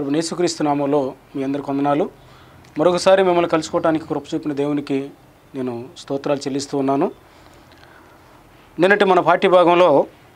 ప్రభు యేసుక్రీస్తు నామంలో మీ అందరికి వందనాలు మరొకసారి మిమ్మల్ని కలుసుకోవడానికి కృప చూపిన దేవునికి నేను స్తోత్రాలు చెల్లిస్తూ ఉన్నాను నిన్నటి మన పాఠ్యభాగంలో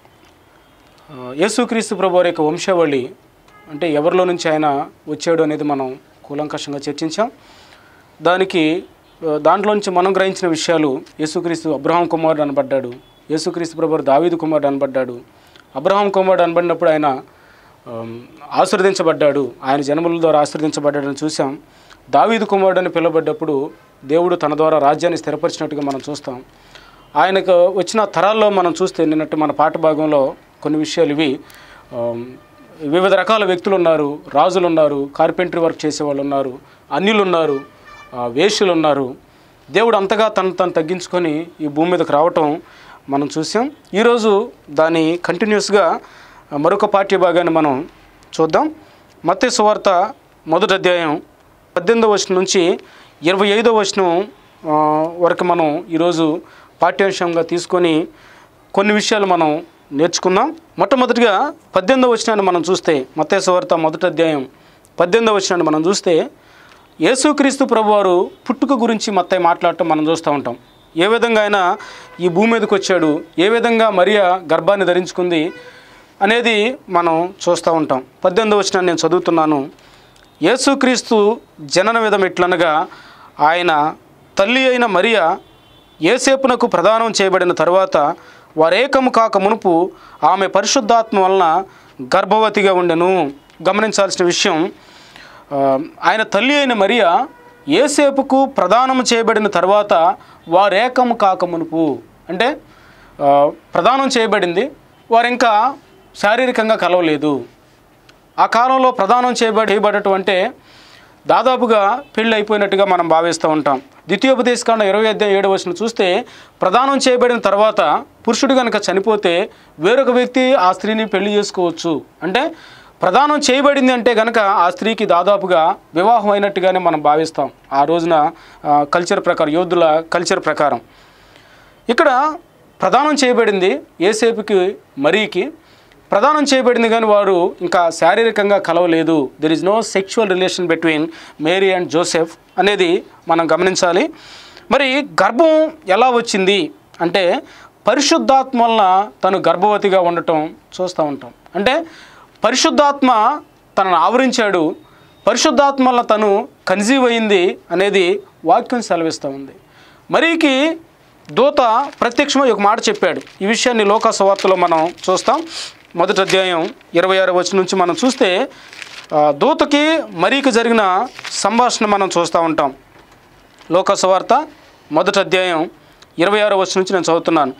ఆ, యేసుక్రీస్తు ప్రభు వారి యొక్క వంశావళి అంటే ఎవరిలో నుంచి ఆయన వచ్చాడు అనేది మనం కూలంకషంగా చర్చించాం దానికి ఆ, దాంట్లోంచి మనం గ్రహించిన విషయాలు యేసుక్రీస్తు అబ్రహాం కుమారుడు అనబడ్డాడు యేసుక్రీస్తు ప్రభు దావీదు కుమారుడు అనబడ్డాడు అబ్రహాం కుమారుడు అనబడినప్పుడు ఆయన ఆమ్, ఆశీర్వదించబడ్డాడు ఆయన జన్మల ద్వారా ఆశీర్వదించబడ్డాడని చూసాం దావీదు కుమారుడు అని పిలువబడ్డప్పుడు దేవుడు తన ద్వారా రాజ్యాన్ని స్థిరపరిచినట్టుగా మనం చూస్తాం ఆయనకు వచ్చిన తరాల్లో మనం చూస్తే నిన్నట్టు మన పాట భాగంలో కొన్ని విషయాలు ఇవి ఆమ్, వివిధ రకాల వ్యక్తులు ఉన్నారు రాజులు ఉన్నారు కార్పెంటరీ వర్క్ చేసేవాళ్ళు ఉన్నారు అన్యులు ఉన్నారు ఆ, వేశ్యులు ఉన్నారు దేవుడు అంతగా తను తను తగ్గించుకొని ఈ భూమి మీదకి రావటం మనం చూసాం ఈరోజు దాని కంటిన్యూస్గా మరొక పాఠ్య భాగాన్ని మనం చూద్దాం మత్తే సువార్త మొదటి అధ్యాయం పద్దెనిమిదవ వచనం నుంచి ఇరవై ఐదవ వచనం ఆ, వరకు మనం ఈరోజు పాఠ్యాంశంగా తీసుకొని కొన్ని విషయాలు మనం నేర్చుకుందాం మొట్టమొదటిగా పద్దెనిమిదవ వచనాన్ని మనం చూస్తే మత్తే సువార్త మొదటి అధ్యాయం పద్దెనిమిదవ వచనాన్ని మనం చూస్తే యేసుక్రీస్తు ప్రభువారు పుట్టుక గురించి మత్తయ్య మాట్లాడటం మనం చూస్తూ ఉంటాం ఏ విధంగా ఆయన ఈ భూమి మీదకి వచ్చాడు ఏ విధంగా మరియా గర్భాన్ని ధరించుకుంది అనేది మనం చూస్తూ ఉంటాం పద్దెనిమిదవ వచనాన్ని నేను చదువుతున్నాను యేసుక్రీస్తు జనన విధం ఎట్లనగా ఆయన తల్లి అయిన మరియా ఏసేపునకు ప్రదానం చేయబడిన తరువాత వారేకము కాక మునుపు ఆమె పరిశుద్ధాత్మ వలన గర్భవతిగా ఉండెను గమనించాల్సిన విషయం ఆ, ఆయన తల్లి అయిన మరియా ఏసేపుకు ప్రదానం చేయబడిన తర్వాత వారేకము కాక మునుపు అంటే ఆ, ప్రదానం చేయబడింది వారు ఇంకా శారీరకంగా కలవలేదు ఆ కాలంలో ప్రదానం చేయబడి చేయబడటం అంటే దాదాపుగా పెళ్ళి అయిపోయినట్టుగా మనం భావిస్తూ ఉంటాం ద్వితీయోపదేశకాండ ఇరవై అధ్యాయం ఏడు వచ్చిన చూస్తే ప్రదానం చేయబడిన తర్వాత పురుషుడు కనుక చనిపోతే వేరొక వ్యక్తి ఆ స్త్రీని పెళ్లి చేసుకోవచ్చు అంటే ప్రదానం చేయబడింది అంటే కనుక ఆ స్త్రీకి దాదాపుగా వివాహం అయినట్టుగానే మనం భావిస్తాం ఆ రోజున ఆ, కల్చర్ ప్రకారం యోధుల కల్చర్ ప్రకారం ఇక్కడ ప్రదానం చేయబడింది ఏసేపుకి మరీకి ప్రదానం చేయబడింది కానీ వారు ఇంకా శారీరకంగా కలవలేదు there is no sexual relation between Mary and Joseph అనేది మనం గమనించాలి మరి గర్భం ఎలా వచ్చింది అంటే పరిశుద్ధాత్మ వలన తను గర్భవతిగా ఉండటం చూస్తూ ఉంటాం అంటే పరిశుద్ధాత్మ తనను ఆవరించాడు పరిశుద్ధాత్మ వల్ల తను కన్జీవ్ అయింది అనేది వాక్యం సెలవిస్తూ ఉంది మరీకి దూత ప్రత్యక్షమై ఒక మాట చెప్పాడు ఈ విషయాన్ని లోక సువార్తలో మనం చూస్తాం మొదటి అధ్యాయం ఇరవై ఆరు వచ్చి నుంచి మనం చూస్తే ఆ, దూతకి మరీకి జరిగిన సంభాషణ మనం చూస్తూ ఉంటాం లోక సువార్త మొదటి అధ్యాయం ఇరవై ఆరు వచ్చి నుంచి నేను చదువుతున్నాను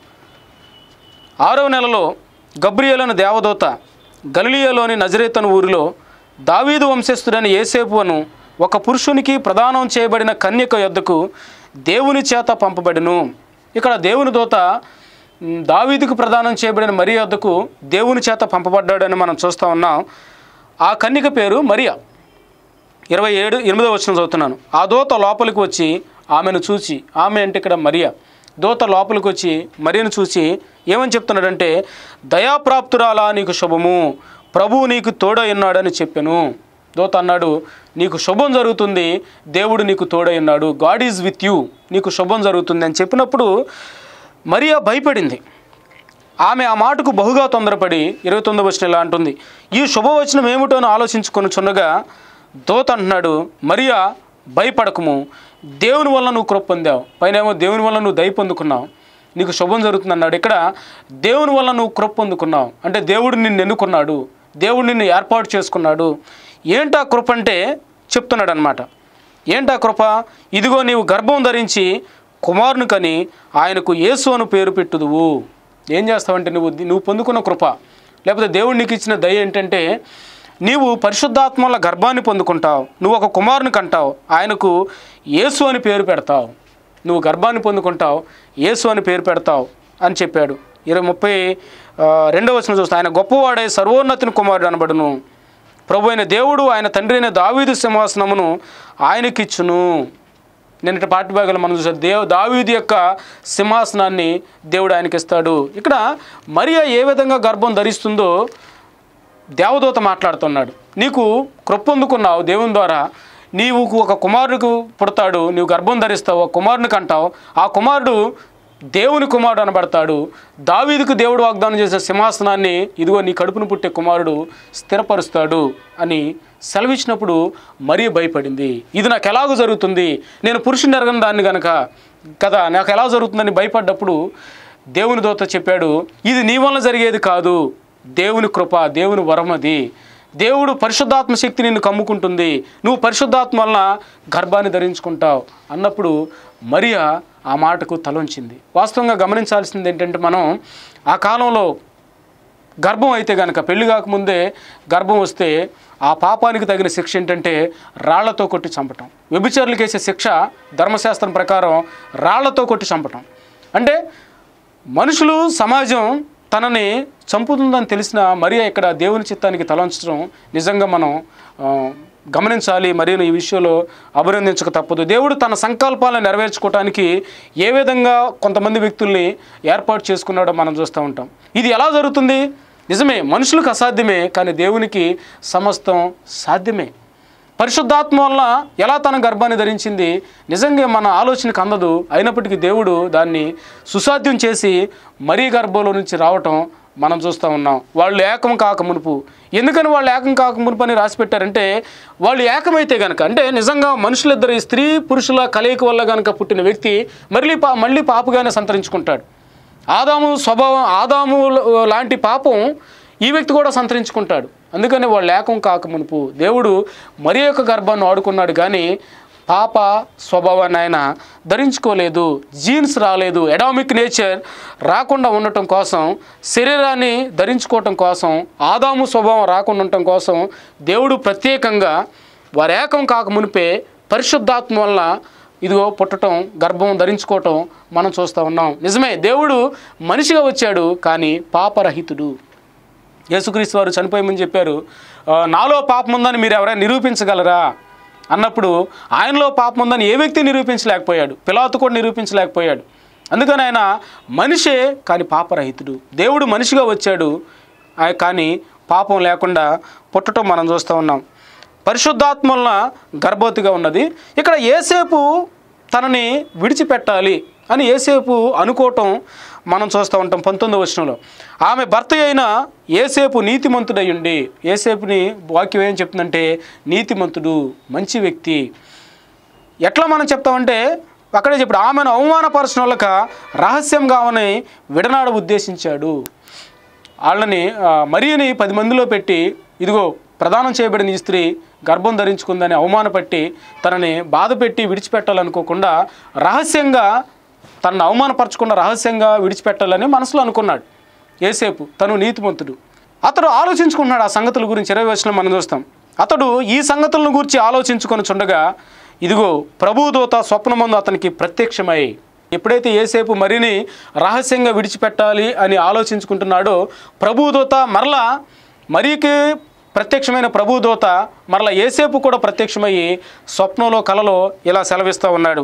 ఆరవ నెలలో గబ్రియేలను దేవదూత గలిలియలోని నజరేతను ఊరిలో దావీదు వంశస్థుడైన ఏసేపు అను ఒక పురుషునికి ప్రదానం చేయబడిన కన్యక యొద్దకు దేవుని చేత పంపబడిను ఇక్కడ దేవుని దూత మ్, దావీదుకు ప్రదానం చేయబడిన మరి యొద్దకు దేవుని చేత పంపబడ్డాడని మనం చూస్తూ ఉన్నాం ఆ కన్యక పేరు మరియా ఇరవై ఏడు ఎనిమిదో వచ్చిన చదువుతున్నాను ఆ దూత లోపలికి వచ్చి ఆమెను చూచి ఆమె అంటే ఇక్కడ మరియా దూత లోపలికి వచ్చి మరియను చూసి ఏమని చెప్తున్నాడంటే దయాప్రాప్తురాలా నీకు శుభము ప్రభువు నీకు తోడై ఉన్నాడని చెప్పాను దూత అన్నాడు నీకు శుభం జరుగుతుంది దేవుడు నీకు తోడై ఉన్నాడు గాడ్ ఈజ్ విత్ యూ నీకు శుభం జరుగుతుంది అని చెప్పినప్పుడు మరియా భయపడింది ఆమె ఆ మాటకు బహుగా తొందరపడి ఇరవై తొమ్మిది వచ్చిన ఇలా అంటుంది ఈ శుభవచనం ఏమిటో అని ఆలోచించుకొని చున్నగా దోత అంటున్నాడు మరియా భయపడకము దేవుని వల్ల నువ్వు కృప పొందావు పైనేమో దేవుని వల్ల నువ్వు దయ పొందుకున్నావు నీకు శుభం జరుగుతుంది అన్నాడు ఇక్కడ దేవుని వల్ల నువ్వు కృప పొందుకున్నావు అంటే దేవుడు నిన్ను ఎన్నుకున్నాడు దేవుడు నిన్ను ఏర్పాటు చేసుకున్నాడు ఏంటా కృప అంటే చెప్తున్నాడు అనమాట ఏంటా కృప ఇదిగో నీవు గర్భం ధరించి కుమారుని కని ఆయనకు యేసు అను పేరు పెట్టుదువు ఏం చేస్తావంటే నువ్వు నువ్వు పొందుకున్న కృప లేకపోతే దేవుడు నీకు ఇచ్చిన దయ ఏంటంటే నీవు పరిశుద్ధాత్మల గర్భాన్ని పొందుకుంటావు నువ్వు ఒక కుమారుని కంటావు ఆయనకు యేసు అని పేరు పెడతావు నువ్వు గర్భాన్ని పొందుకుంటావు యేసు అని పేరు పెడతావు అని చెప్పాడు ఇరవై ముప్పై ఆ, రెండవ వచనం చూస్తే ఆయన గొప్పవాడే సర్వోన్నతిని కుమారుడు అనబడును ప్రభు అయిన దేవుడు ఆయన తండ్రి అయిన దావీదు సింహాసనమును ఆయనకిచ్చును నిన్నటి పాటి భాగాలు మనం చూసాం దేవు దావీదు యొక్క సింహాసనాన్ని దేవుడు ఆయనకి ఇస్తాడు ఇక్కడ మరియా ఏ విధంగా గర్భం ధరిస్తుందో దేవదూత మాట్లాడుతున్నాడు నీకు కృప పొందుకున్నావు దేవుని ద్వారా నీవు ఒక కుమారుడికి పుడతాడు నీవు గర్భం ధరిస్తావు ఆ కుమారుని కంటావు ఆ కుమారుడు దేవుని కుమారుడు అనబడతాడు దావీదుకు దేవుడు వాగ్దానం చేసే సింహాసనాన్ని ఇదిగో నీ కడుపును పుట్టే కుమారుడు స్థిరపరుస్తాడు అని సెలవిచ్చినప్పుడు మరీ భయపడింది ఇది నాకు ఎలాగో జరుగుతుంది నేను పురుషుని ఎరగని దాన్ని గనక కదా నాకు ఎలా జరుగుతుందని భయపడ్డప్పుడు దేవుని దూత చెప్పాడు ఇది నీ వల్ల జరిగేది కాదు దేవుని కృప దేవుని వరం అది దేవుడు పరిశుద్ధాత్మ శక్తి నిన్ను కమ్ముకుంటుంది నువ్వు పరిశుద్ధాత్మ వలన గర్భాన్ని ధరించుకుంటావు అన్నప్పుడు మరియా ఆ మాటకు తలొంచింది వాస్తవంగా గమనించాల్సింది ఏంటంటే మనం ఆ కాలంలో గర్భం అయితే కనుక పెళ్లి కాకముందే గర్భం వస్తే ఆ పాపానికి తగిన శిక్ష ఏంటంటే రాళ్లతో కొట్టి చంపటం వ్యభిచారులకు వేసే శిక్ష ధర్మశాస్త్రం ప్రకారం రాళ్లతో కొట్టి చంపటం అంటే మనుషులు సమాజం తనని చంపుతుందని తెలిసిన మరియా ఇక్కడ దేవుని చిత్తానికి తలంచడం నిజంగా మనం ఆ, గమనించాలి మరియు ఈ విషయంలో అభినందించక తప్పదు దేవుడు తన సంకల్పాలను నెరవేర్చుకోవటానికి ఏ విధంగా కొంతమంది వ్యక్తుల్ని ఏర్పాటు చేసుకున్నాడో మనం చూస్తూ ఉంటాం ఇది ఎలా జరుగుతుంది నిజమే మనుషులకు అసాధ్యమే కానీ దేవునికి సమస్తం సాధ్యమే పరిశుద్ధాత్మ వల్ల ఎలా తన గర్భాన్ని ధరించింది నిజంగా మన ఆలోచనకు అందదు అయినప్పటికీ దేవుడు దాన్ని సుసాధ్యం చేసి మరీ గర్భంలో నుంచి రావటం మనం చూస్తూ ఉన్నాం వాళ్ళు ఏకం కాక మునుపు ఎందుకని వాళ్ళు ఏకం కాక మునుపు అని రాసి పెట్టారంటే వాళ్ళు ఏకమైతే గనక అంటే నిజంగా మనుషులిద్దరు ఈ స్త్రీ పురుషుల కలయిక వల్ల గనక పుట్టిన వ్యక్తి మళ్ళీ పా మళ్ళీ పాపగానే సంతరించుకుంటాడు ఆదాము స్వభావం ఆదాము లాంటి పాపం ఈ వ్యక్తి కూడా సంతరించుకుంటాడు అందుకని వాళ్ళు ఏకం కాక మునుపు దేవుడు మరి యొక్క గర్భాన్ని వాడుకున్నాడు కానీ పాప స్వభావాన్ని ఆయన ధరించుకోలేదు జీన్స్ రాలేదు ఎడామిక్ నేచర్ రాకుండా ఉండటం కోసం శరీరాన్ని ధరించుకోవటం కోసం ఆదాము స్వభావం రాకుండా ఉండటం కోసం దేవుడు ప్రత్యేకంగా వారు ఏకం కాక మునిపే పరిశుద్ధాత్మ వల్ల ఇదిగో పుట్టటం గర్భం ధరించుకోవటం మనం చూస్తూ ఉన్నాం నిజమే దేవుడు మనిషిగా వచ్చాడు కానీ పాపరహితుడు యేసుక్రీస్తు వారు చనిపోయే ముందు చెప్పారు "ఆ, నాలో పాపం ఉందని మీరు ఎవరైనా నిరూపించగలరా అన్నప్పుడు ఆయనలో పాపం ఉందని ఏ వ్యక్తి నిరూపించలేకపోయాడు పిలాతు కూడా నిరూపించలేకపోయాడు అందుకని ఆయన మనిషే కానీ పాపరహితుడు దేవుడు మనిషిగా వచ్చాడు ఆ- కానీ పాపం లేకుండా పుట్టడం మనం చూస్తూ ఉన్నాం పరిశుద్ధాత్మ వలన గర్భవతిగా ఉన్నది ఇక్కడ ఏసేపు తనని విడిచిపెట్టాలి అని ఏసేపు అనుకోవటం మనం చూస్తూ ఉంటాం పంతొమ్మిది వచనంలో ఆమె భర్త అయిన ఏసేపు నీతిమంతుడై ఉండి ఏసేపుని వాక్యం ఏం చెప్తుందంటే నీతిమంతుడు మంచి వ్యక్తి ఎట్లా మనం చెప్తామంటే అక్కడే చెప్పాడు ఆమెను అవమానపరచిన వాళ్ళక రహస్యంగా ఆమెని విడనాడ ఉద్దేశించాడు వాళ్ళని ఆ, మరియని పది మందిలో పెట్టి ఇదిగో ప్రదానం చేయబడిన ఈ స్త్రీ గర్భం ధరించుకుందని అవమానపట్టి తనని బాధ పెట్టి విడిచిపెట్టాలనుకోకుండా రహస్యంగా తనను అవమానపరచకుండా రహస్యంగా విడిచిపెట్టాలని మనసులో అనుకున్నాడు ఏసేపు తను నీతిమంతుడు అతడు ఆలోచించుకుంటున్నాడు ఆ సంగతుల గురించి ఇరవై వచ్చిన మనం చూస్తాం అతడు ఈ సంగతులను గురించి ఆలోచించుకొని చుండగా ఇదిగో ప్రభుదూత స్వప్నమందు అతనికి ప్రత్యక్షమై ఎప్పుడైతే ఏసేపు మరిని రహస్యంగా విడిచిపెట్టాలి అని ఆలోచించుకుంటున్నాడో ప్రభుదూత మరలా మరీకి ప్రత్యక్షమైన ప్రభుదూత మరలా ఏసేపు కూడా ప్రత్యక్షమయ్యి స్వప్నంలో కలలో ఇలా సెలవిస్తూ ఉన్నాడు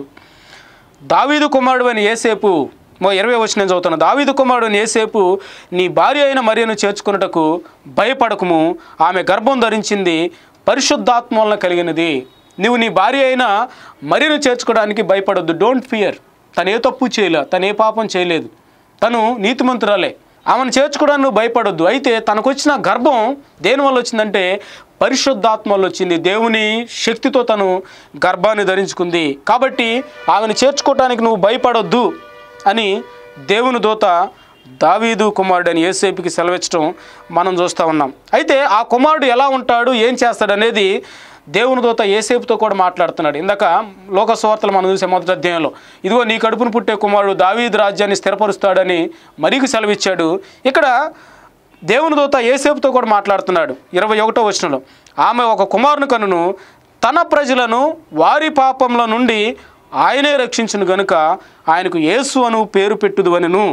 దావీదు కుమారుడు అని ఏసేపు మో ఇరవై వచ్చి నేను చదువుతాను దావీదు కుమారుడు అని ఏసేపు నీ భార్య అయిన మరియను చేర్చుకున్నటకు భయపడకుము ఆమె గర్భం ధరించింది పరిశుద్ధాత్మ వలన కలిగినది నువ్వు నీ భార్య అయిన మరియను చేర్చుకోవడానికి భయపడొద్దు డోంట్ ఫియర్ తను ఏ తప్పు చేయలే తను ఏ పాపం చేయలేదు తను నీతిమంతురాలే ఆమెను చేర్చుకోవడానికి నువ్వు భయపడొద్దు అయితే తనకు వచ్చిన గర్భం దేనివల్ల వచ్చిందంటే పరిశుద్ధాత్మ వల్ల వచ్చింది దేవుని శక్తితో తను గర్భాన్ని ధరించుకుంది కాబట్టి ఆమెను చేర్చుకోవడానికి నువ్వు భయపడొద్దు అని దేవుని దూత దావీదు కుమారుడు అని ఏసేపుకి సెలవిచ్చడం మనం చూస్తూ ఉన్నాం అయితే ఆ కుమారుడు ఎలా ఉంటాడు ఏం చేస్తాడు అనేది దేవుని దూత ఏసేపుతో కూడా మాట్లాడుతున్నాడు ఇందాక లోకస్వార్తలు మనం చూసే మొదటి అధ్యాయంలో ఇదిగో నీ కడుపును పుట్టే కుమారుడు దావీదు రాజ్యాన్ని స్థిరపరుస్తాడని మరికి సెలవిచ్చాడు ఇక్కడ దేవుని దూత ఏసేపుతో కూడా మాట్లాడుతున్నాడు ఇరవై ఒకటో వచనంలో ఆమె ఒక కుమారుని కనును తన ప్రజలను వారి పాపంలో నుండి ఆయనే రక్షించును గనుక ఆయనకు యేసు అను పేరు పెట్టుదు అనను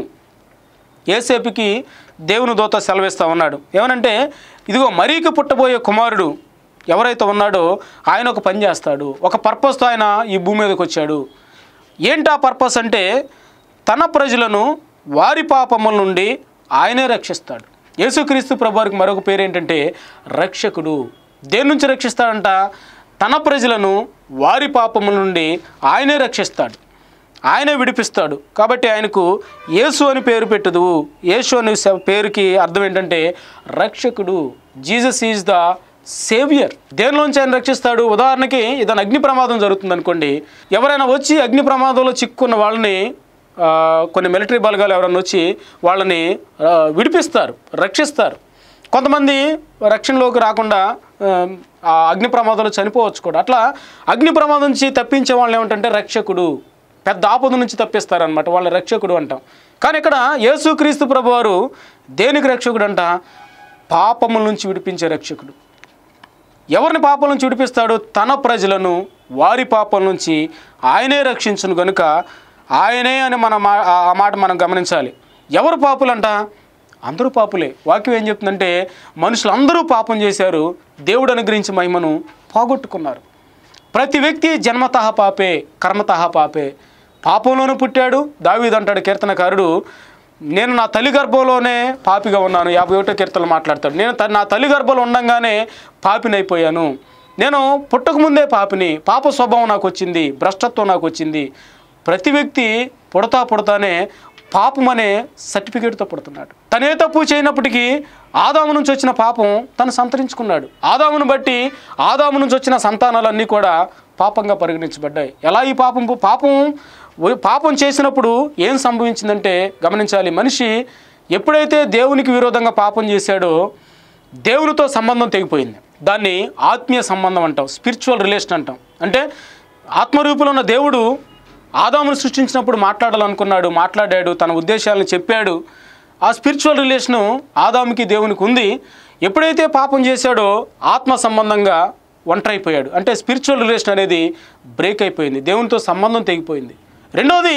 ఏసేపుకి దేవుని దూత సెలవిస్తూ ఉన్నాడు ఏమనంటే ఇదిగో మరీకి పుట్టబోయే కుమారుడు ఎవరైతే ఉన్నాడో ఆయన ఒక పని చేస్తాడు ఒక పర్పస్తో ఆయన ఈ భూమి మీదకి వచ్చాడు ఏంటి ఆ పర్పస్ అంటే తన ప్రజలను వారి పాపముల నుండి ఆయనే రక్షిస్తాడు యేసుక్రీస్తు ప్రభువారికి మరొక పేరు ఏంటంటే రక్షకుడు దేని నుంచి రక్షిస్తాడంట తన ప్రజలను వారి పాపముల నుండి ఆయనే రక్షిస్తాడు ఆయనే విడిపిస్తాడు కాబట్టి ఆయనకు యేసు అని పేరు పెట్టదు యేసు అనే స- పేరుకి అర్థం ఏంటంటే రక్షకుడు జీసస్ ఈజ్ ద సేవియర్ దేనిలోంచి ఆయన రక్షిస్తాడు ఉదాహరణకి ఏదైనా అగ్ని ప్రమాదం జరుగుతుంది అనుకోండి ఎవరైనా వచ్చి అగ్ని ప్రమాదంలో చిక్కున్న వాళ్ళని ఆ, కొన్ని మిలిటరీ బలగాలు ఎవరైనా వచ్చి వాళ్ళని ఆ, విడిపిస్తారు రక్షిస్తారు కొంతమంది రక్షణలోకి రాకుండా ఆ, ఆ అగ్ని ప్రమాదంలో చనిపోవచ్చు కూడా అట్లా అగ్ని ప్రమాదం నుంచి తప్పించే వాళ్ళని ఏమంటే రక్షకుడు పెద్ద ఆపద నుంచి తప్పిస్తారనమాట వాళ్ళ రక్షకుడు అంటాం కానీ ఇక్కడ యేసుక్రీస్తు ప్రభువారు దేనికి రక్షకుడు అంట పాపముల నుంచి విడిపించే రక్షకుడు ఎవరిని పాపం నుంచి విడిపిస్తాడు తన ప్రజలను వారి పాపం నుంచి ఆయనే రక్షించును కనుక ఆయనే అని మన మా- ఆ ఆ మాట మనం గమనించాలి ఎవరు పాపులంట అందరూ పాపులే వాక్యం ఏం చెప్తుందంటే మనుషులు అందరూ పాపం చేశారు దేవుడు అనుగ్రహించి మహిమను పోగొట్టుకున్నారు ప్రతి వ్యక్తి జన్మతః పాపే కర్మతః పాపే పాపంలోనూ పుట్టాడు దావీదు అంటాడు కీర్తనకారుడు నేను నా తల్లి గర్భంలోనే పాపిగా ఉన్నాను యాభై ఒకటో కీర్తనలు మాట్లాడతాడు నేను త- నా తల్లి గర్భంలో ఉండంగానే పాపినైపోయాను నేను పుట్టకముందే పాపిని పాప స్వభావం నాకు వచ్చింది భ్రష్టత్వం నాకు వచ్చింది ప్రతి వ్యక్తి పుడతా పుడతానే పాపం అనే సర్టిఫికేట్తో పుడుతున్నాడు తనే తప్పు చేయనప్పటికీ ఆదాము నుంచి వచ్చిన పాపం తను సంతరించుకున్నాడు ఆదామును బట్టి ఆదాము నుంచి వచ్చిన సంతానాలన్నీ కూడా పాపంగా పరిగణించబడ్డాయి ఎలా ఈ పాపం పాపం పాపం చేసినప్పుడు ఏం సంభవించిందంటే గమనించాలి మనిషి ఎప్పుడైతే దేవునికి విరోధంగా పాపం చేశాడో దేవునితో సంబంధం తెగిపోయింది దాన్ని ఆత్మీయ సంబంధం అంటాం స్పిరిచువల్ రిలేషన్ అంటాం అంటే ఆత్మరూపంలో ఉన్న దేవుడు ఆదామును సృష్టించినప్పుడు మాట్లాడాలనుకున్నాడు మాట్లాడాడు తన ఉద్దేశాలను చెప్పాడు ఆ స్పిరిచువల్ రిలేషను ఆదాముకి దేవునికి ఉంది ఎప్పుడైతే పాపం చేశాడో ఆత్మ సంబంధంగా ఒంటరైపోయాడు అంటే స్పిరిచువల్ రిలేషన్ అనేది బ్రేక్ అయిపోయింది దేవునితో సంబంధం తెగిపోయింది రెండోది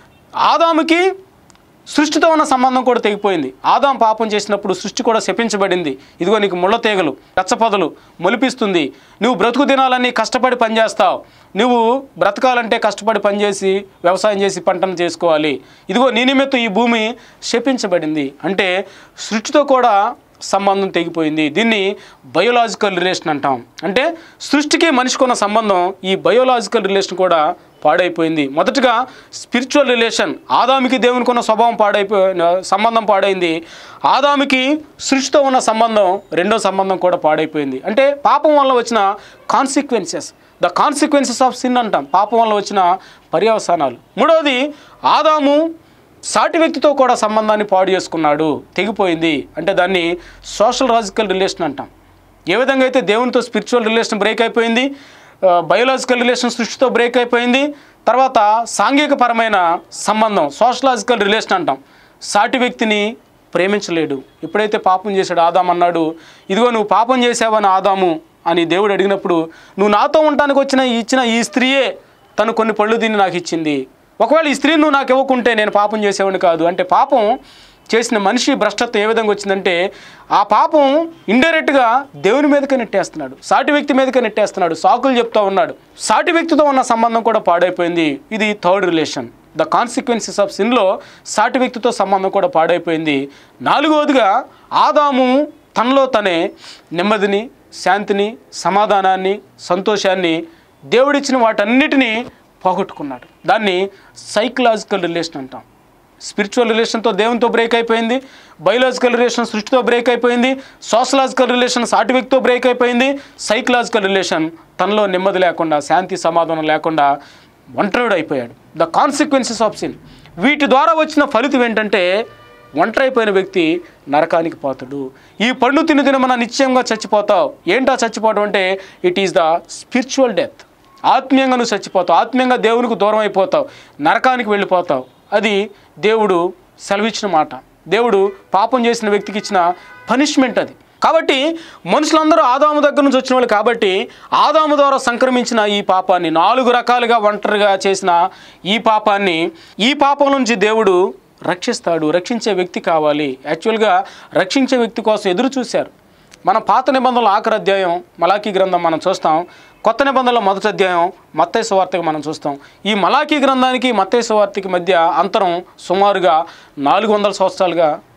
ఆదాముకి సృష్టితో ఉన్న సంబంధం కూడా తెగిపోయింది ఆదాం పాపం చేసినప్పుడు సృష్టి కూడా శపించబడింది ఇదిగో నీకు ముళ్ళ తీగలు రచ్చపొదలు మొలిపిస్తుంది నువ్వు బ్రతుకు దినాలన్నీ కష్టపడి పనిచేస్తావు నువ్వు బ్రతకాలంటే కష్టపడి పనిచేసి వ్యవసాయం చేసి పంటను చేసుకోవాలి ఇదిగో నీ నిమిత్తం ఈ భూమి శపించబడింది అంటే సృష్టితో కూడా సంబంధం తెగిపోయింది దీన్ని బయోలాజికల్ రిలేషన్ అంటాం అంటే సృష్టికి మనిషికి ఉన్న సంబంధం ఈ బయోలాజికల్ రిలేషన్ కూడా పాడైపోయింది మొదటగా స్పిరిచువల్ రిలేషన్ ఆదామికి దేవునికి ఉన్న స్వభావం పాడైపో సంబంధం పాడైంది ఆదామికి సృష్టితో ఉన్న సంబంధం రెండో సంబంధం కూడా పాడైపోయింది అంటే పాపం వల్ల వచ్చిన consequences the consequences of sin అంటాం పాపం వల్ల వచ్చిన పర్యవసానాలు మూడవది ఆదాము సాటి వ్యక్తితో కూడా సంబంధాన్ని పాడు చేసుకున్నాడు తెగిపోయింది అంటే దాన్ని సోషల్ లాజికల్ రిలేషన్ అంటాం ఏ విధంగా అయితే దేవునితో స్పిరిచువల్ రిలేషన్ బ్రేక్ అయిపోయింది బయోలాజికల్ రిలేషన్ సృష్టితో బ్రేక్ అయిపోయింది తర్వాత సాంఘికపరమైన సంబంధం సోషలాజికల్ రిలేషన్ అంటాం సాటి వ్యక్తిని ప్రేమించలేడు ఎప్పుడైతే పాపం చేశాడు ఆదాం అన్నాడు ఇదిగో నువ్వు పాపం చేసావని ఆదాము అని దేవుడు అడిగినప్పుడు నువ్వు నాతో ఉండటానికి వచ్చిన ఈ ఇచ్చిన ఈ స్త్రీయే తను కొన్ని పళ్ళు దీన్ని నాకు ఇచ్చింది ఒకవేళ ఈ స్త్రీ నువ్వు నాకు ఇవ్వకుంటే నేను పాపం చేసేవాడిని కాదు అంటే పాపం చేసిన మనిషి భ్రష్టత్వం ఏ విధంగా వచ్చిందంటే ఆ పాపం ఇండైరెక్ట్గా దేవుని మీదకే నెట్టేస్తున్నాడు సాటి వ్యక్తి మీదకే నెట్టేస్తున్నాడు సాకులు చెప్తా ఉన్నాడు సాటి వ్యక్తితో ఉన్న సంబంధం కూడా పాడైపోయింది ఇది third relation the consequences of సిన్లో సాటి వ్యక్తితో సంబంధం కూడా పాడైపోయింది నాలుగవదిగా ఆదాము తనలో తనే నెమ్మదిని శాంతిని సమాధానాన్ని సంతోషాన్ని దేవుడిచ్చిన వాటన్నిటినీ పోగొట్టుకున్నాడు దాన్ని సైకలాజికల్ రిలేషన్ అంటాం స్పిరిచువల్ రిలేషన్తో దేవునితో బ్రేక్ అయిపోయింది బయోలాజికల్ రిలేషన్ సృష్టితో బ్రేక్ అయిపోయింది సోషలాజికల్ రిలేషన్ సాటి వ్యక్తితో బ్రేక్ అయిపోయింది సైకలాజికల్ రిలేషన్ తనలో నెమ్మది లేకుండా శాంతి సమాధానం లేకుండా ఒంటరిడు అయిపోయాడు ద కాన్సిక్వెన్సెస్ ఆఫ్ సిన్ వీటి ద్వారా వచ్చిన ఫలితం ఏంటంటే ఒంటరైపోయిన వ్యక్తి నరకానికి పోతాడు ఈ పండు తిని తినమన నిశ్చయంగా చచ్చిపోతావు ఏంటా చచ్చిపోవడం అంటే it is the spiritual death ఆత్మీయంగా నువ్వు చచ్చిపోతావు ఆత్మీయంగా దేవునికి దూరం అయిపోతావు నరకానికి వెళ్ళిపోతావు అది దేవుడు సెలవిచ్చిన మాట దేవుడు పాపం చేసిన వ్యక్తికి ఇచ్చిన పనిష్మెంట్ అది కాబట్టి మనుషులందరూ ఆదాము దగ్గర నుంచి వచ్చిన వాళ్ళు కాబట్టి ఆదాము ద్వారా సంక్రమించిన ఈ పాపాన్ని నాలుగు రకాలుగా ఒంటరిగా చేసిన ఈ పాపాన్ని ఈ పాపం నుంచి దేవుడు రక్షిస్తాడు రక్షించే వ్యక్తి కావాలి యాక్చువల్గా రక్షించే వ్యక్తి కోసం ఎదురు చూశారు మన పాత నిబంధనల ఆఖరి అధ్యాయం మలాకీ గ్రంథం మనం చూస్తాం కొత్త నిబంధనల మొదటి అధ్యాయం మత్తయి సువార్తకి మనం చూస్తాం ఈ మలాకీ గ్రంథానికి మత్తయి సువార్తకి మధ్య అంతరం సుమారుగా నాలుగు వందల సంవత్సరాలుగా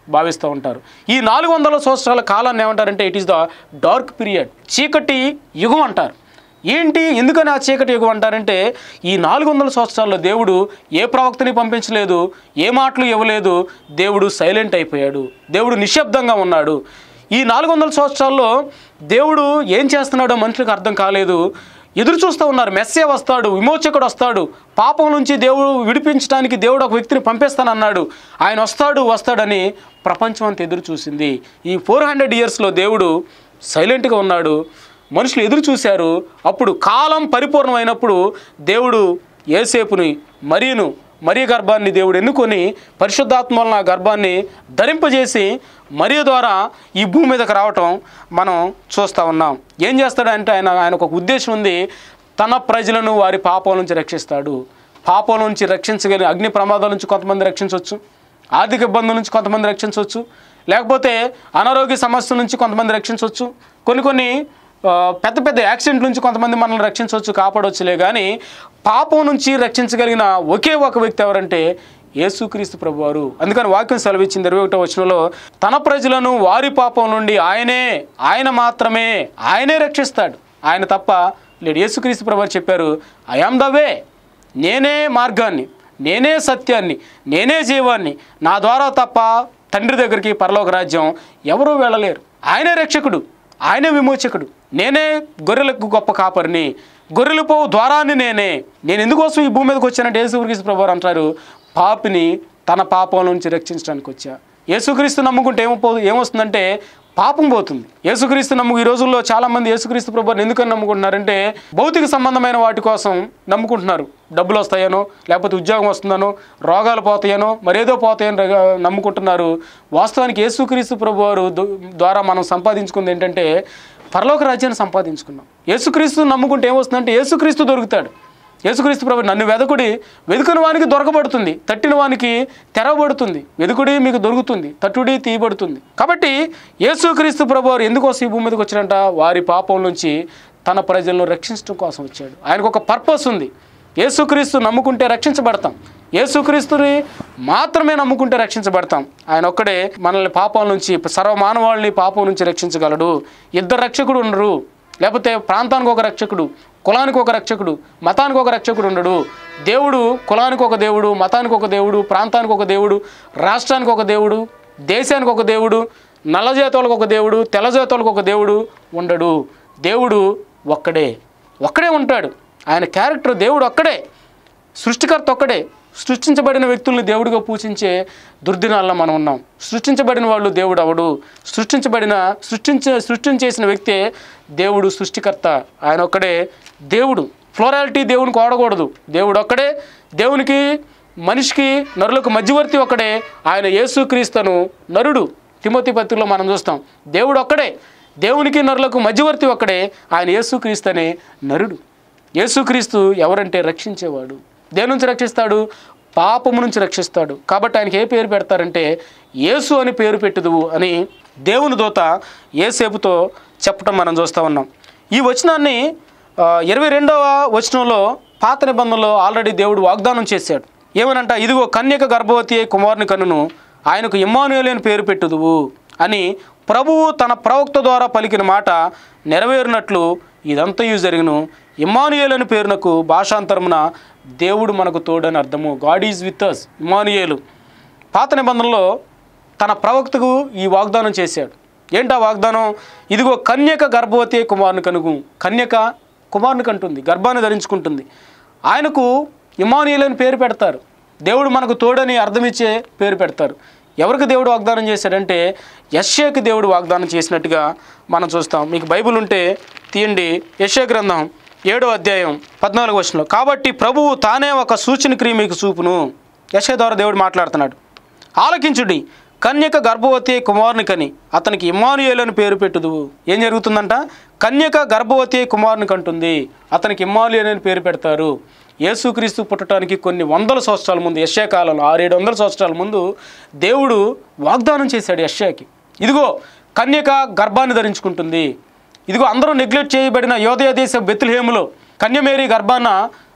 భావిస్తూ ఉంటారు ఈ నాలుగు వందల సంవత్సరాల కాలాన్ని ఏమంటారంటే it is the dark period చీకటి యుగం అంటారు ఏంటి ఎందుకని ఆ చీకటి యుగం అంటారంటే ఈ నాలుగు వందల సంవత్సరాల్లో దేవుడు ఏ ప్రవక్తని పంపించలేదు ఏ మాటలు ఇవ్వలేదు దేవుడు సైలెంట్ అయిపోయాడు దేవుడు నిశ్శబ్దంగా ఉన్నాడు ఈ నాలుగు వందల సంవత్సరాల్లో దేవుడు ఏం చేస్తున్నాడో మనుషులకు అర్థం కాలేదు ఎదురు చూస్తూ ఉన్నారు మెస్సే వస్తాడు విమోచకుడు వస్తాడు పాపం నుంచి దేవుడు విడిపించడానికి దేవుడు ఒక వ్యక్తిని పంపిస్తానన్నాడు ఆయన వస్తాడు వస్తాడని ప్రపంచం అంతా ఎదురు చూసింది ఈ ఫోర్ హండ్రెడ్ ఇయర్స్లో దేవుడు సైలెంట్గా ఉన్నాడు మనుషులు ఎదురు చూశారు అప్పుడు కాలం పరిపూర్ణమైనప్పుడు దేవుడు ఏసేపుని మరియును మరియ గర్భాన్ని దేవుడు ఎన్నుకొని పరిశుద్ధాత్మ వలన ఆ గర్భాన్ని ధరింపజేసి మరియ ద్వారా ఈ భూమి మీదకి రావటం మనం చూస్తూ ఉన్నాం ఏం చేస్తాడంటే ఆయన ఆయనకు ఒక ఉద్దేశం ఉంది తన ప్రజలను వారి పాపం నుంచి రక్షిస్తాడు పాపం నుంచి రక్షించగలిగిన అగ్ని ప్రమాదాల నుంచి కొంతమంది రక్షించవచ్చు ఆర్థిక ఇబ్బందుల నుంచి కొంతమంది రక్షించవచ్చు లేకపోతే అనారోగ్య సమస్యల నుంచి కొంతమంది రక్షించవచ్చు కొన్ని కొన్ని ఆ, పెద్ద పెద్ద యాక్సిడెంట్ నుంచి కొంతమంది మనల్ని రక్షించవచ్చు కాపాడవచ్చులే కానీ పాపం నుంచి రక్షించగలిగిన ఒకే ఒక వ్యక్తి ఎవరంటే యేసుక్రీస్తు ప్రభువారు అందుకని వాక్యం సెలవిచ్చింది ఇరవై ఒకటో వచనంలో తన ప్రజలను వారి పాపం నుండి ఆయనే ఆయన మాత్రమే ఆయనే రక్షిస్తాడు ఆయన తప్ప లేడు యేసుక్రీస్తు ప్రభువారు చెప్పారు ఐ ఆమ్ ద వే నేనే మార్గాన్ని నేనే సత్యాన్ని నేనే జీవాన్ని నా ద్వారా తప్ప తండ్రి దగ్గరికి పరలోక రాజ్యం ఎవరూ వెళ్ళలేరు ఆయనే రక్షకుడు ఆయనే విమోచకుడు నేనే గొర్రెలకు గొప్ప కాపరిని గొర్రెలు పోవు ద్వారాన్ని నేనే నేను ఎందుకోసం ఈ భూమి మీదకి వచ్చానంటే యేసుక్రీస్తు ప్రభు వారు అంటారు పాపిని తన పాపం నుంచి రక్షించడానికి వచ్చా యేసుక్రీస్తు నమ్ముకుంటే ఏమో ఏమొస్తుందంటే పాపం పోతుంది యేసుక్రీస్తు నమ్ము ఈ రోజుల్లో చాలామంది యేసుక్రీస్తు ప్రభుని ఎందుకని నమ్ముకుంటున్నారంటే భౌతిక సంబంధమైన వాటి కోసం నమ్ముకుంటున్నారు డబ్బులు వస్తాయనో లేకపోతే ఉద్యోగం వస్తుందనో రోగాలు పోతాయనో మరేదో పోతాయని రగ- నమ్ముకుంటున్నారు వాస్తవానికి యేసుక్రీస్తు ప్రభు వారు దు- ద్వారా మనం సంపాదించుకుంది ఏంటంటే పరలోక రాజ్యాన్ని సంపాదించుకున్నాం యేసుక్రీస్తు నమ్ముకుంటే ఏమొస్తుందంటే యేసుక్రీస్తు దొరుకుతాడు యేసుక్రీస్తు ప్రభు నన్ను వెదకుడి వెదుకుని వానికి దొరకబడుతుంది తట్టిన వానికి తెరవబడుతుంది వెదుకుడి మీకు దొరుకుతుంది తట్టుడి తీయబడుతుంది కాబట్టి యేసుక్రీస్తు ప్రభు వారు ఎందుకోసం ఈ భూమి మీదకి వచ్చినంట వారి పాపం నుంచి తన ప్రజలను రక్షించడం కోసం వచ్చాడు ఆయనకు ఒక పర్పస్ ఉంది యేసుక్రీస్తు నమ్ముకుంటే రక్షించబడతాం యేసుక్రీస్తుని మాత్రమే నమ్ముకుంటే రక్షించబడతాం ఆయన ఒక్కడే మనల్ని పాపం నుంచి సర్వమానవాళ్ళని పాపం నుంచి రక్షించగలడు ఇద్దరు రక్షకుడు ఉండరు లేకపోతే ప్రాంతానికి ఒక రక్షకుడు కులానికి ఒక రక్షకుడు మతానికి ఒక రక్షకుడు ఉండడు దేవుడు కులానికి ఒక దేవుడు మతానికి ఒక దేవుడు ప్రాంతానికి ఒక దేవుడు రాష్ట్రానికి ఒక దేవుడు దేశానికి ఒక దేవుడు నల్లజేతలకు ఒక దేవుడు తెల్లజేతలకు ఒక దేవుడు ఉండడు దేవుడు ఒక్కడే ఒక్కడే ఉంటాడు ఆయన క్యారెక్టర్ దేవుడు ఒక్కడే సృష్టికర్త ఒక్కడే సృష్టించబడిన వ్యక్తుల్ని దేవుడిగా పూజించే దుర్దినాల్లో మనం ఉన్నాం సృష్టించబడిన వాళ్ళు దేవుడు అవడు సృష్టించబడిన సృష్టించ సృష్టించేసిన వ్యక్తే దేవుడు సృష్టికర్త ఆయన ఒక్కడే దేవుడు ఫ్లోరాలిటీ దేవునికి వాడకూడదు దేవుడు ఒక్కడే దేవునికి మనిషికి నరులకు మధ్యవర్తి ఒక్కడే ఆయన యేసుక్రీస్తును నరుడు తిమోతి పత్రికలో మనం చూస్తాం దేవుడు ఒక్కడే దేవునికి నరులకు మధ్యవర్తి ఒక్కడే ఆయన యేసుక్రీస్తు అనే నరుడు యేసుక్రీస్తు ఎవరంటే రక్షించేవాడు దేని నుంచి రక్షిస్తాడు పాపము నుంచి రక్షిస్తాడు కాబట్టి ఆయనకి ఏ పేరు పెడతారంటే యేసు అని పేరు పెట్టుదువు అని దేవుని దూత ఏసేపుతో చెప్పటం మనం చూస్తూ ఉన్నాం ఈ వచనాన్ని ఆ, ఇరవై రెండవ వచనంలో పాత నిబంధనలో ఆల్రెడీ దేవుడు వాగ్దానం చేశాడు ఏమనంట ఇదిగో కన్యక గర్భవతి అయి కుమారుని కనును ఆయనకు ఇమ్మానుయేలు అని పేరు పెట్టుదువు అని ప్రభువు తన ప్రవక్త ద్వారా పలికిన మాట నెరవేరినట్లు ఇదంతయు జరిగిను ఇమ్మానుయేలు అని పేరునకు భాషాంతరమున దేవుడు మనకు తోడని అర్థము God is with us Emmanuel పాత నిబంధనలో తన ప్రవక్తకు ఈ వాగ్దానం చేశాడు ఏంటా వాగ్దానం ఇదిగో కన్యక గర్భవతి కుమారుని కనుగు కన్యక కుమారుని కంటుంది గర్భాన్ని ధరించుకుంటుంది ఆయనకు ఇమానుయేల్ అని పేరు పెడతారు దేవుడు మనకు తోడని అర్థమిచ్చే పేరు పెడతారు ఎవరికి దేవుడు వాగ్దానం చేశాడంటే యశ్యాకి దేవుడు వాగ్దానం చేసినట్టుగా మనం చూస్తాం మీకు బైబిల్ ఉంటే తీయండి యశ్యా గ్రంథం ఏడో అధ్యాయం పద్నాలుగు వచనంలో కాబట్టి ప్రభువు తానే ఒక సూచన క్రియ మీకు చూపును యశ్యా ద్వారా దేవుడు మాట్లాడుతున్నాడు ఆలకించుడి కన్యక గర్భవతి కుమారుని కని అతనికి ఇమ్మానుయేలు అని పేరు పెట్టుదువు ఏం జరుగుతుందంట కన్యక గర్భవతి కుమారుని కంటుంది అతనికి ఇమ్మానుయేలు అని పేరు పెడతారు యేసుక్రీస్తు పుట్టడానికి కొన్ని వందల సంవత్సరాల ముందు యశ్యా కాలంలో ఆరేడు వందల సంవత్సరాల ముందు దేవుడు వాగ్దానం చేశాడు యశ్యాకి ఇదిగో కన్యక గర్భాన్ని ధరించుకుంటుంది ఇదిగో అందరూ నెగ్లెక్ట్ చేయబడిన యోదయ దేశ బెత్లహేములో కన్యమేరీ గర్భాన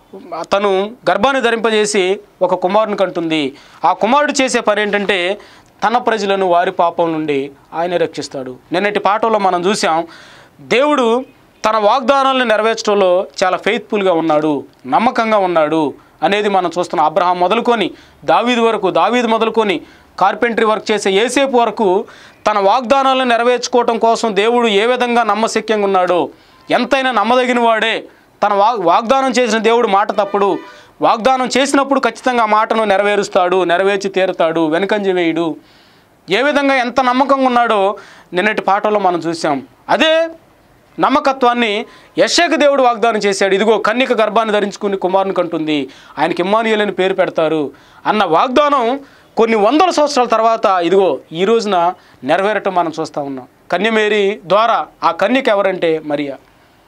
తను గర్భాన్ని ధరింపజేసి ఒక కుమారుని కంటుంది ఆ కుమారుడు చేసే పని ఏంటంటే తన ప్రజలను వారి పాపం నుండి ఆయన రక్షిస్తాడు నిన్నటి పాఠంలో మనం చూసాం దేవుడు తన వాగ్దానాలను నెరవేర్చడంలో చాలా ఫెయిత్ఫుల్గా ఉన్నాడు నమ్మకంగా ఉన్నాడు అనేది మనం చూస్తున్నాం అబ్రహాం మొదలుకొని దావీదు వరకు దావీదు మొదలుకొని కార్పెంటరీ వర్క్ చేసే ఏసేపు వరకు తన వాగ్దానాలను నెరవేర్చుకోవటం కోసం దేవుడు ఏ విధంగా నమ్మశక్యంగా ఉన్నాడో ఎంతైనా నమ్మదగిన వాడే తన వా వాగ్దానం చేసిన దేవుడు మాట తప్పుడు వాగ్దానం చేసినప్పుడు ఖచ్చితంగా ఆ మాటను నెరవేరుస్తాడు నెరవేర్చి తీరుతాడు వెనుకంజ వేయుడు ఏ విధంగా ఎంత నమ్మకంగా ఉన్నాడో నిన్నటి పాటలో మనం చూసాం అదే నమ్మకత్వాన్ని యశకు దేవుడు వాగ్దానం చేశాడు ఇదిగో కన్నిక గర్భాన్ని ధరించుకుని కుమారుని కంటుంది ఆయనకి ఇమ్మానుయేల్ అని పేరు పెడతారు అన్న వాగ్దానం కొన్ని వందల సంవత్సరాల తర్వాత ఇదిగో ఈ రోజున నెరవేరటం మనం చూస్తూ ఉన్నాం కన్యమేరి ద్వారా ఆ కన్యక ఎవరంటే మరియా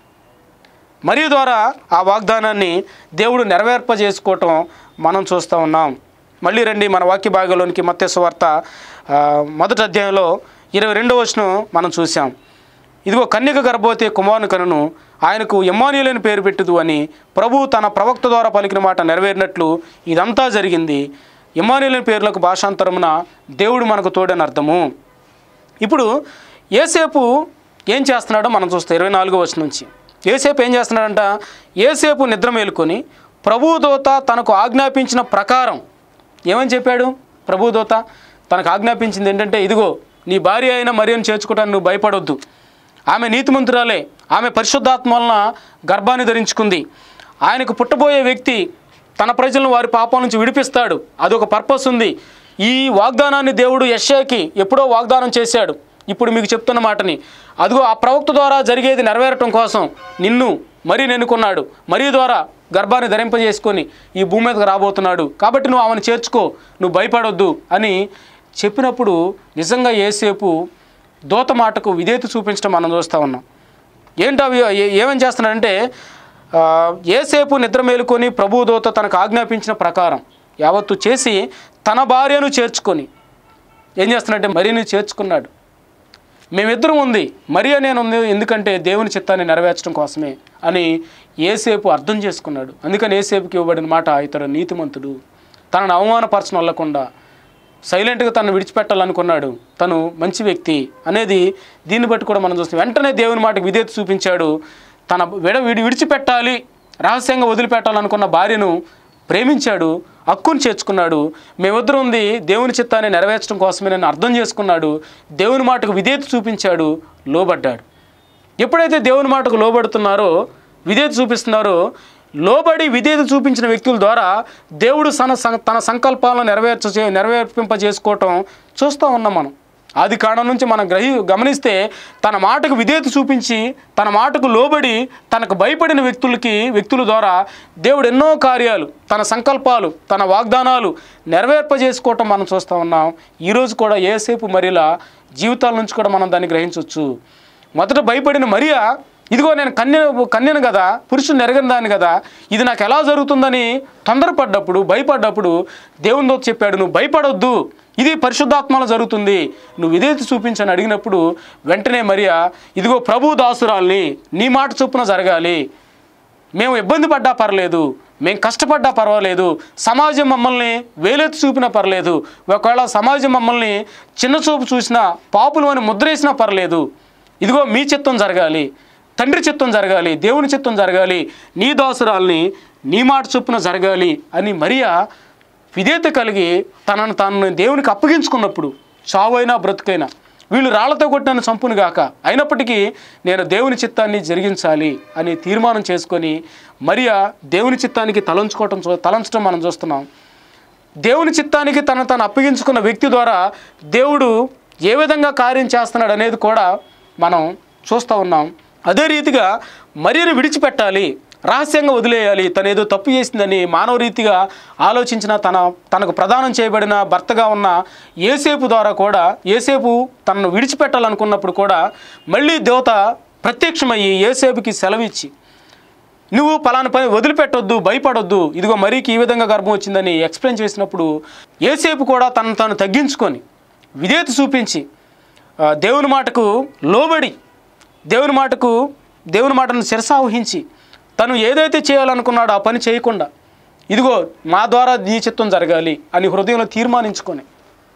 మరి ద్వారా ఆ వాగ్దానాన్ని దేవుడు నెరవేర్పజేసుకోవటం మనం చూస్తూ ఉన్నాం మళ్ళీ రండి మన వాక్య భాగంలోనికి మత్స్య వార్త మొదటి అధ్యాయంలో ఇరవై రెండవ వచనం మనం చూసాం ఇదిగో కన్యక గర్భవతి కుమారుని కనును ఆయనకు ఎమ్మానియులని పేరు పెట్టుదు అని ప్రభు తన ప్రవక్త ద్వారా పలికిన మాట నెరవేరినట్లు ఇదంతా జరిగింది ఎమ్మానియులని పేర్లకు భాషాంతరమున దేవుడు మనకు తోడని అర్థము ఇప్పుడు ఏసేపు ఏం చేస్తున్నాడో మనం చూస్తాం ఇరవై నాలుగో వచ్చిన నుంచి ఏసేపు ఏం చేస్తున్నాడంట ఏసేపు నిద్ర మేలుకొని ప్రభుదూత తనకు ఆజ్ఞాపించిన ప్రకారం ఏమని చెప్పాడు ప్రభుదూత తనకు ఆజ్ఞాపించింది ఏంటంటే ఇదిగో నీ భార్య అయిన మరియను చేర్చుకోవడానికి నువ్వు భయపడొద్దు ఆమె నీతిమంతురాలే ఆమె పరిశుద్ధాత్మ వలన గర్భాన్ని ధరించుకుంది ఆయనకు పుట్టబోయే వ్యక్తి తన ప్రజలను వారి పాపం నుంచి విడిపిస్తాడు అదొక పర్పస్ ఉంది ఈ వాగ్దానాన్ని దేవుడు యశ్యాకి ఎప్పుడో వాగ్దానం చేశాడు ఇప్పుడు మీకు చెప్తున్న మాటని అదిగో ఆ ప్రవక్త ద్వారా జరిగేది నెరవేరటం కోసం నిన్ను మరీ నెన్నుకున్నాడు మరీ ద్వారా గర్భాన్ని ధరింపజేసుకొని ఈ భూమి మీదకి రాబోతున్నాడు కాబట్టి నువ్వు ఆమెను చేర్చుకో నువ్వు భయపడొద్దు అని చెప్పినప్పుడు నిజంగా ఏసేపు దోత మాటకు విధేయత చూపించడం మనం చూస్తూ ఉన్నాం ఏంటో అవి ఏ- ఏమేం చేస్తున్నాడంటే ఆ, ఏసేపు నిద్ర మేలుకొని ప్రభు దూత తనకు ఆజ్ఞాపించిన ప్రకారం యావత్తు చేసి తన భార్యను చేర్చుకొని ఏం చేస్తున్నాడంటే మరీని చేర్చుకున్నాడు మేమిద్దరం ఉంది మరియ నేను ఉంది ఎందుకంటే దేవుని చిత్తాన్ని నెరవేర్చడం కోసమే అని ఏసేపు అర్థం చేసుకున్నాడు అందుకని ఏసేపుకి ఇవ్వబడిన మాట ఇతడు నీతిమంతుడు తనను అవమానపరచడం వల్లకుండా సైలెంట్గా తను విడిచిపెట్టాలనుకున్నాడు తను మంచి వ్యక్తి అనేది దీన్ని బట్టి కూడా మనం చూస్తాం వెంటనే దేవుని మాటకు విధేయత చూపించాడు తన విడ విడి విడిచిపెట్టాలి రహస్యంగా వదిలిపెట్టాలనుకున్న భార్యను ప్రేమించాడు హక్కును చేర్చుకున్నాడు మేమిద్దరం ఉంది దేవుని చిత్తాన్ని నెరవేర్చడం కోసమే నేను అర్థం చేసుకున్నాడు దేవుని మాటకు విధేయత చూపించాడు లోబడ్డాడు ఎప్పుడైతే దేవుని మాటకు లోబడుతున్నారో విధేయత చూపిస్తున్నారో లోబడి విధేయత చూపించిన వ్యక్తుల ద్వారా దేవుడు సన సం- తన సంకల్పాలను నెరవేర్చ నెరవేర్పింపజేసుకోవటం చూస్తూ ఉన్నాం మనం ఆది కాండం నుంచి మనం గ్రహి గమనిస్తే తన మాటకు విధేయత చూపించి తన మాటకు లోబడి తనకు భయపడిన వ్యక్తులకి వ్యక్తుల ద్వారా దేవుడు ఎన్నో కార్యాలు తన సంకల్పాలు తన వాగ్దానాలు నెరవేర్పజేసుకోవటం మనం చూస్తూ ఉన్నాం ఈరోజు కూడా ఏసేపు మరిలా జీవితాల నుంచి కూడా మనం దాన్ని గ్రహించవచ్చు మొదట భయపడిన మరియా ఇదిగో నేను కన్య కన్యను కదా పురుషుని ఎరగని దాన్ని కదా ఇది నాకు ఎలా జరుగుతుందని తొందరపడ్డప్పుడు భయపడ్డప్పుడు దేవునితో చెప్పాడు నువ్వు భయపడొద్దు ఇది పరిశుద్ధాత్మలో జరుగుతుంది నువ్వు విధేయత చూపించని అడిగినప్పుడు వెంటనే మరియా ఇదిగో ప్రభు దాసురాల్ని నీ మాట చొప్పున జరగాలి మేము ఇబ్బంది పడ్డా పర్లేదు మేము కష్టపడ్డా పర్వాలేదు సమాజం మమ్మల్ని వేలెత్తి చూపినా పర్లేదు ఒకవేళ సమాజం మమ్మల్ని చిన్న చూపు చూసినా పాపులు అని ముద్రేసినా పర్లేదు ఇదిగో మీ చిత్తం జరగాలి తండ్రి చిత్తం జరగాలి దేవుని చిత్తం జరగాలి నీ దాసురాల్ని నీ మాట చొప్పున జరగాలి అని మరియా విధేయత కలిగి తనను తాను దేవునికి అప్పగించుకున్నప్పుడు చావైనా బ్రతుకైనా వీళ్ళు రాళ్లతో కొట్టిన చంపును గాక అయినప్పటికీ నేను దేవుని చిత్తాన్ని జరిగించాలి అని తీర్మానం చేసుకొని మరియా దేవుని చిత్తానికి తలంచుకోవటం చూ- తలంచడం మనం చూస్తున్నాం దేవుని చిత్తానికి తను తను అప్పగించుకున్న వ్యక్తి ద్వారా దేవుడు ఏ విధంగా కార్యం చేస్తున్నాడు అనేది కూడా మనం చూస్తూ ఉన్నాం అదే రీతిగా మరియను విడిచిపెట్టాలి రహస్యంగా వదిలేయాలి తను ఏదో తప్పు చేసిందని మానవ రీతిగా ఆలోచించిన తన తనకు ప్రదానం చేయబడిన భర్తగా ఉన్న ఏసేపు ద్వారా కూడా ఏసేపు తనను విడిచిపెట్టాలనుకున్నప్పుడు కూడా మళ్ళీ దేవత ప్రత్యక్షమయ్యి ఏసేపుకి సెలవిచ్చి నువ్వు పలానా పని వదిలిపెట్టొద్దు భయపడొద్దు ఇదిగో మరీకి ఈ విధంగా గర్భం వచ్చిందని ఎక్స్ప్లెయిన్ చేసినప్పుడు ఏసేపు కూడా తనను తాను తగ్గించుకొని విధేయత చూపించి ఆ, దేవుని మాటకు లోబడి దేవుని మాటకు దేవుని మాటను శిరసావహించి తను ఏదైతే చేయాలనుకున్నాడో ఆ పని చేయకుండా ఇదిగో మా ద్వారా నీ చిత్తం జరగాలి అని హృదయంలో తీర్మానించుకొని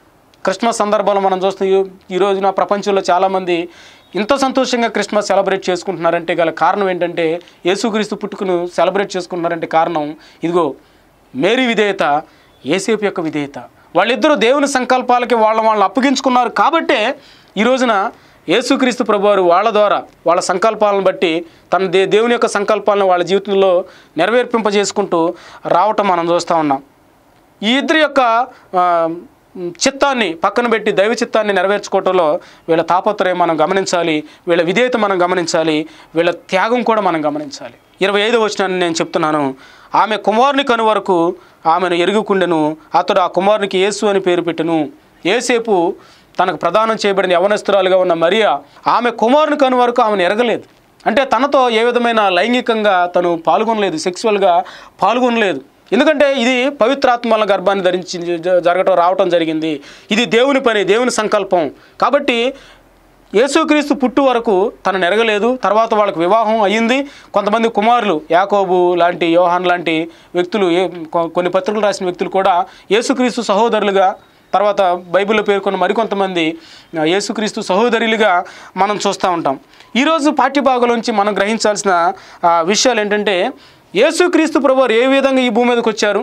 క్రిస్మస్ సందర్భంలో మనం చూస్తున్న ఈ- ఈ రోజున ప్రపంచంలో చాలామంది ఇంత సంతోషంగా క్రిస్మస్ సెలబ్రేట్ చేసుకుంటున్నారంటే గల కారణం ఏంటంటే యేసుక్రీస్తు పుట్టుకను సెలబ్రేట్ చేసుకుంటున్నారంటే కారణం ఇదిగో మేరీ విధేయత ఏసేపు యొక్క విధేయత వాళ్ళిద్దరూ దేవుని సంకల్పాలకి వాళ్ళ వాళ్ళని అప్పగించుకున్నారు కాబట్టే ఈ రోజున యేసుక్రీస్తు ప్రభువారు వాళ్ళ ద్వారా వాళ్ళ సంకల్పాలను బట్టి తన దే దేవుని యొక్క సంకల్పాలను వాళ్ళ జీవితంలో నెరవేర్పింపజేసుకుంటూ రావటం మనం చూస్తూ ఉన్నాం ఈ ఇద్దరి యొక్క ఆ, చిత్తాన్ని పక్కన పెట్టి దైవ చిత్తాన్ని నెరవేర్చుకోవటంలో వీళ్ళ తాపత్రయం మనం గమనించాలి వీళ్ళ విధేయత మనం గమనించాలి వీళ్ళ త్యాగం కూడా మనం గమనించాలి ఇరవై ఐదో వచనాన్ని నేను చెప్తున్నాను ఆమె కుమారుని కను వరకు ఆమెను ఎరుగుకుండెను అతడు ఆ కుమారునికి యేసు అని పేరు పెట్టెను ఏసేపు తనకు ప్రదానం చేయబడిన యవనస్తురాలుగా ఉన్న మరియా ఆమె కుమారుని కను వరకు ఆమెను ఎరగలేదు అంటే తనతో ఏ విధమైన లైంగికంగా తను పాల్గొనలేదు సెక్సువల్గా పాల్గొనలేదు ఎందుకంటే ఇది పవిత్రాత్మ వల్ల గర్భాన్ని ధరించి జ- జరగటం రావటం జరిగింది ఇది దేవుని పని దేవుని సంకల్పం కాబట్టి యేసుక్రీస్తు పుట్టు వరకు తను నెరగలేదు తర్వాత వాళ్ళకి వివాహం అయ్యింది కొంతమంది కుమారులు యాకోబు లాంటి యోహాన్ లాంటి వ్యక్తులు ఏ కొ- కొన్ని పత్రికలు రాసిన వ్యక్తులు కూడా యేసుక్రీస్తు సహోదరులుగా తర్వాత బైబిల్లో పేర్కొన్న మరికొంతమంది ఆ, యేసుక్రీస్తు సహోదరులుగా మనం చూస్తూ ఉంటాం ఈరోజు పాఠ్యభాగంలోంచి మనం గ్రహించాల్సిన ఆ, విషయాలు ఏంటంటే యేసుక్రీస్తు ప్రభు ఏ విధంగా ఈ భూమి మీదకి వచ్చారు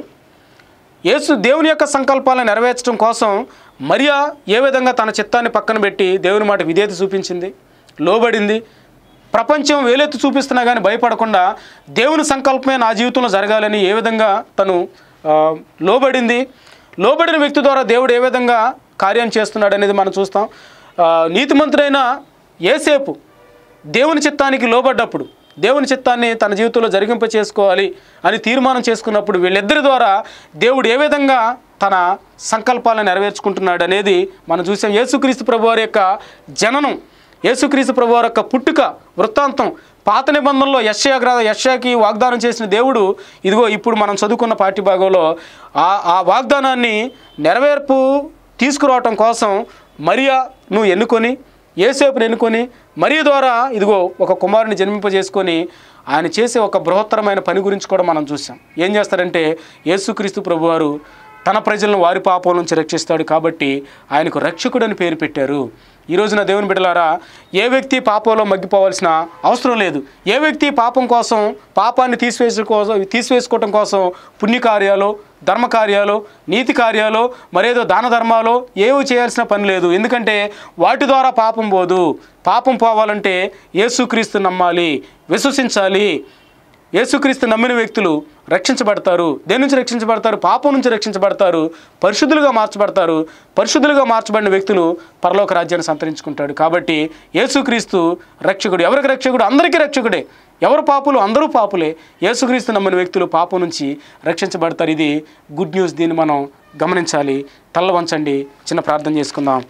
యేసు దేవుని యొక్క సంకల్పాలను నెరవేర్చడం కోసం మరియా ఏ విధంగా తన చిత్తాన్ని పక్కన పెట్టి దేవుని మాట విధేయత చూపించింది లోబడింది ప్రపంచం వేలెత్తి చూపిస్తున్నా కానీ భయపడకుండా దేవుని సంకల్పమే నా జీవితంలో జరగాలని ఏ విధంగా తను ఆ, లోబడింది లోబడిన వ్యక్తి ద్వారా దేవుడు ఏ విధంగా కార్యం చేస్తున్నాడు అనేది మనం చూస్తాం ఆ, నీతిమంతుడైన ఏసేపు దేవుని చిత్తానికి లోబడ్డప్పుడు దేవుని చిత్తాన్ని తన జీవితంలో జరిగింప చేసుకోవాలి అని తీర్మానం చేసుకున్నప్పుడు వీళ్ళిద్దరి ద్వారా దేవుడు ఏ విధంగా తన సంకల్పాలను నెరవేర్చుకుంటున్నాడు అనేది మనం చూసాం యేసుక్రీస్తు ప్రభువారి యొక్క జననం యేసుక్రీస్తు ప్రభువారి యొక్క పుట్టుక వృత్తాంతం పాత నిబంధనలో యశ్యా గ్ర యశ్యాకి వాగ్దానం చేసిన దేవుడు ఇదిగో ఇప్పుడు మనం చదువుకున్న పాఠ్యభాగంలో ఆ ఆ వాగ్దానాన్ని నెరవేర్పు తీసుకురావటం కోసం మరియా నువ్వు ఎన్నుకొని ఏసేపుని ఎన్నుకొని మరియ ద్వారా ఇదిగో ఒక కుమారుని జన్మింపజేసుకొని ఆయన చేసే ఒక బృహత్తరమైన పని గురించి కూడా మనం చూసాం ఏం చేస్తారంటే యేసుక్రీస్తు ప్రభువారు తన ప్రజలను వారి పాపం నుంచి రక్షిస్తాడు కాబట్టి ఆయనకు రక్షకుడని పేరు పెట్టారు ఈ రోజున దేవుని బిడ్డలారా ఏ వ్యక్తి పాపంలో మగ్గిపోవాల్సిన అవసరం లేదు ఏ వ్యక్తి పాపం కోసం పాపాన్ని తీసివేసే కోసం తీసివేసుకోవటం కోసం పుణ్యకార్యాలు ధర్మకార్యాలు నీతి కార్యాలు మరేదో దాన ధర్మాలు ఏవి చేయాల్సిన పని లేదు ఎందుకంటే వాటి ద్వారా పాపం పోదు పాపం పోవాలంటే యేసుక్రీస్తు నమ్మాలి విశ్వసించాలి యేసుక్రీస్తు నమ్మిన వ్యక్తులు రక్షించబడతారు దేని నుంచి రక్షించబడతారు పాపం నుంచి రక్షించబడతారు పరిశుద్ధులుగా మార్చబడతారు పరిశుద్ధులుగా మార్చబడిన వ్యక్తులు పరలోక రాజ్యాన్ని సంతరించుకుంటాడు కాబట్టి యేసుక్రీస్తు రక్షకుడు ఎవరికి రక్షకుడు అందరికీ రక్షకుడే ఎవరు పాపులు అందరూ పాపులే యేసుక్రీస్తు నమ్మిన వ్యక్తులు పాపం నుంచి రక్షించబడతారు ఇది గుడ్ న్యూస్ దీన్ని మనం గమనించాలి తల్ల వంచండి చిన్న ప్రార్థన చేసుకుందాం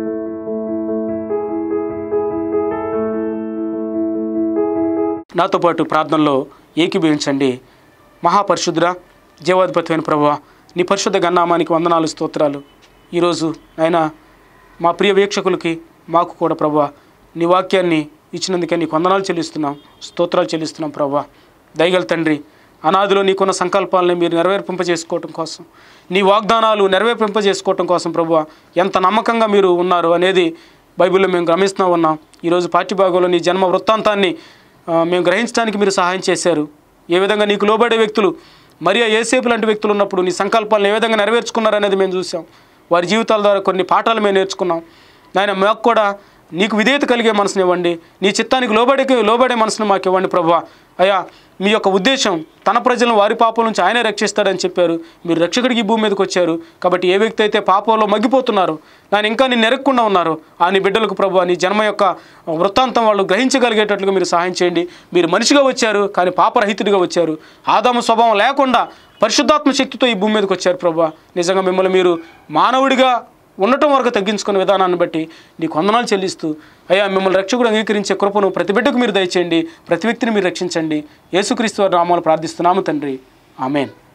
నాతో పాటు ప్రార్థనలో ఏకీభవించండి మహాపరిశుద్ధుడా జీవాధిపతిమైన ప్రభువ నీ పరిశుద్ధ గన్నామానికి వందనాలు స్తోత్రాలు ఈరోజు ఆయన మా ప్రియ వీక్షకులకి మాకు కూడా ప్రభువ నీ వాక్యాన్ని ఇచ్చినందుకే నీకు వందనాలు చెల్లిస్తున్నాం స్తోత్రాలు చెల్లిస్తున్నాం ప్రభువ దయగల తండ్రి అనాదిలో నీకున్న సంకల్పాలని మీరు నెరవేర్పింపజేసుకోవటం కోసం నీ వాగ్దానాలు నెరవేర్పింపజేసుకోవటం కోసం ప్రభువ ఎంత నమ్మకంగా మీరు ఉన్నారు అనేది బైబిల్లో మేము గమనిస్తూ ఉన్నాం ఈరోజు పాఠ్యభాగంలో నీ జన్మ వృత్తాంతాన్ని ఆ, మేము గ్రహించడానికి మీరు సహాయం చేశారు ఏ విధంగా నీకు లోబడే వ్యక్తులు మరియు ఏసేపు లాంటి వ్యక్తులు ఉన్నప్పుడు నీ సంకల్పాలను ఏ విధంగా నెరవేర్చుకున్నారు అనేది మేము చూసాం వారి జీవితాల ద్వారా కొన్ని పాఠాలు మేము నేర్చుకున్నాం నాయన మాకు కూడా నీకు విధేయత కలిగే మనసుని ఇవ్వండి నీ చిత్తానికి లోబడే లోబడే మనసును మాకు ఇవ్వండి ప్రభా అయ్యా మీ యొక్క ఉద్దేశం తన ప్రజలను వారి పాపం నుంచి ఆయనే రక్షిస్తాడని చెప్పారు మీరు రక్షకుడికి ఈ భూమి మీదకి వచ్చారు కాబట్టి ఏ వ్యక్తి అయితే పాపంలో మగ్గిపోతున్నారు నేను ఇంకా నేను నెరగకుండా ఉన్నారు ఆ నీ బిడ్డలకు ప్రభు నీ జన్మ యొక్క వృత్తాంతం వాళ్ళు గ్రహించగలిగేటట్లుగా మీరు సహాయం చేయండి మీరు మనిషిగా వచ్చారు కానీ పాపరహితుడిగా వచ్చారు ఆదాము స్వభావం లేకుండా పరిశుద్ధాత్మ శక్తితో ఈ భూమి మీదకి వచ్చారు ప్రభు నిజంగా మిమ్మల్ని మీరు మానవుడిగా ఉండటం వరకు తగ్గించుకునే విధానాన్ని బట్టి నీకు వందనాలు చెల్లిస్తూ అయ్యా మిమ్మల్ని రక్షకుడు అంగీకరించే కృపను ప్రతి బిడ్డకు మీరు దయచేయండి ప్రతి వ్యక్తిని మీరు రక్షించండి యేసుక్రీస్తు వారి నామాలు ప్రార్థిస్తున్నాము తండ్రి ఆమెన్